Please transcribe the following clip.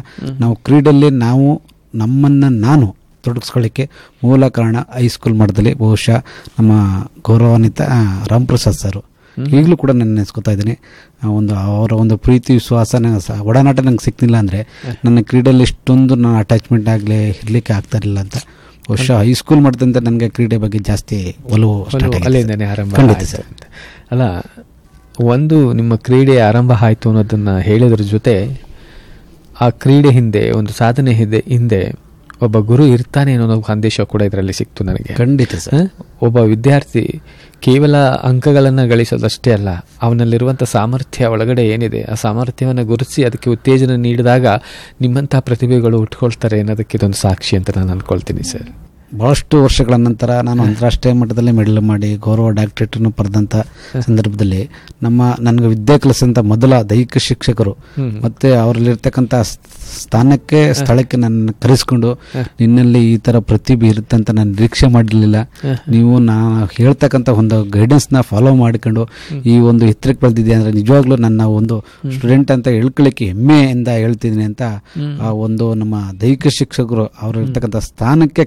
ನಾವು ಕ್ರೀಡೆಯಲ್ಲಿ ನಾವು ನಮ್ಮನ್ನು ನಾನು ತೊಡಗಿಸ್ಕೊಳ್ಳಿಕ್ಕೆ ಮೂಲ ಕಾರಣ ಹೈಸ್ಕೂಲ್ ಮಟ್ಟದಲ್ಲಿ ಬಹುಶಃ ನಮ್ಮ ಗೌರವಾನ್ವಿತ ಆ, ರಾಮ್ಪ್ರಸಾದ್ ಸರ್ ಈಗಲೂ ಕೂಡ ನಾನು ನೆನೆಸ್ಕೊತಾ ಇದ್ದೀನಿ ಆ ಒಂದು ಅವರ ಒಂದು ಪ್ರೀತಿ ವಿಶ್ವಾಸ ನಂಗೆ ಸ- ಒಡನಾಟ ನಂಗೆ ಸಿಕ್ತಿಲ್ಲ ಅಂದರೆ ನನ್ನ ಕ್ರೀಡೆಯಲ್ಲಿ ಇಷ್ಟೊಂದು ನಾನು ಅಟ್ಯಾಚ್ಮೆಂಟ್ ಆಗಲಿ ಇರಲಿಕ್ಕೆ ಆಗ್ತಾ ಇರಲಿಲ್ಲ ಅಂತ ಬಹುಶಃ ಹೈಸ್ಕೂಲ್ ಮಟ್ಟದಿಂದ ನನಗೆ ಕ್ರೀಡೆ ಬಗ್ಗೆ ಜಾಸ್ತಿ ಒಲವು start ಒಲವು ಆಗಿದೆ. ಅಲ್ಲಿಂದನೇ ಆರಂಭ ಖಂಡಿತ ಆಯ್ತು ಸರ್. ಅಂತ. ಅಲ್ಲ ಒಂದು ನಿಮ್ಮ ಕ್ರೀಡೆ ಆರಂಭ ಆಯ್ತು ಅನ್ನೋದನ್ನ ಹೇಳಿದ್ರ ಜೊತೆ ಆ ಕ್ರೀಡೆ ಹಿಂದೆ ಒಂದು ಸಾಧನೆ ಹಿಂದೆ ಹಿಂದೆ ಒಬ್ಬ ಗುರು ಇರ್ತಾನೆ ಅನ್ನೋ ಒಂದು ಸಂದೇಶ ಕೂಡ ಇದರಲ್ಲಿ ಸಿಕ್ತು ನನಗೆ ಖಂಡಿತ ಸರ್ ಹ? ಒಬ್ಬ ವಿದ್ಯಾರ್ಥಿ ಕೇವಲ ಅಂಕಗಳನ್ನು ಗಳಿಸೋದಷ್ಟೇ ಅಲ್ಲ ಅವನಲ್ಲಿರುವಂಥ ಸಾಮರ್ಥ್ಯ ಒಳಗಡೆ ಏನಿದೆ ಆ ಸಾಮರ್ಥ್ಯವನ್ನು ಗುರುತಿಸಿ ಅದಕ್ಕೆ ಉತ್ತೇಜನ ನೀಡಿದಾಗ ನಿಮ್ಮಂತಹ ಪ್ರತಿಭೆಗಳು ಉಟ್ಕೊಳ್ತಾರೆ ಅನ್ನೋದಕ್ಕೆ ಇದೊಂದು ಸಾಕ್ಷಿ ಅಂತ ನಾನು ಅನ್ಕೊಳ್ತೀನಿ ಸರ್ ಬಹಳಷ್ಟು ವರ್ಷಗಳ ನಂತರ ನಾನು ಅಂತಾರಾಷ್ಟ್ರೀಯ ಮಟ್ಟದಲ್ಲಿ ಮೆಡಲ್ ಮಾಡಿ ಗೌರವ ಡಾಕ್ಟರೇಟನ್ನು ಪಡೆದಂಥ ಸಂದರ್ಭದಲ್ಲಿ ನಮ್ಮ ನನಗೆ ವಿದ್ಯೆ ಕಲಿಸಿದಂಥ ಮೊದಲ ದೈಹಿಕ ಶಿಕ್ಷಕರು ಹ್ಮ್. ಮತ್ತೆ ಅವರಲ್ಲಿರ್ತಕ್ಕಂಥ ಸ್ಥಾನಕ್ಕೆ ಸ್ಥಳಕ್ಕೆ ನನ್ನ ಕರೆಸ್ಕೊಂಡು ನಿನ್ನಲ್ಲಿ ಈ ಥರ ಪ್ರತಿಭೆ ಇರುತ್ತೆ ಅಂತ ನಾನು ನಿರೀಕ್ಷೆ ಮಾಡಿರಲಿಲ್ಲ ನೀವು ನಾ ಹೇಳ್ತಕ್ಕಂಥ ಒಂದು ಗೈಡೆನ್ಸ್ನ ಫಾಲೋ ಮಾಡಿಕೊಂಡು ಈ ಒಂದು ಎತ್ತರಕ್ಕೆ ಬೆಳೆದಿದೆ ಅಂದರೆ ನಿಜವಾಗ್ಲೂ ನನ್ನ ಒಂದು ಸ್ಟೂಡೆಂಟ್ ಅಂತ ಹೇಳ್ಕೊಳ್ಳಿಕ್ಕೆ ಹೆಮ್ಮೆಯಿಂದ ಹೇಳ್ತಿದ್ದೀನಿ ಅಂತ ಆ ಒಂದು ನಮ್ಮ ದೈಹಿಕ ಶಿಕ್ಷಕರು ಅವರು ಇರ್ತಕ್ಕಂಥ ಸ್ಥಾನಕ್ಕೆ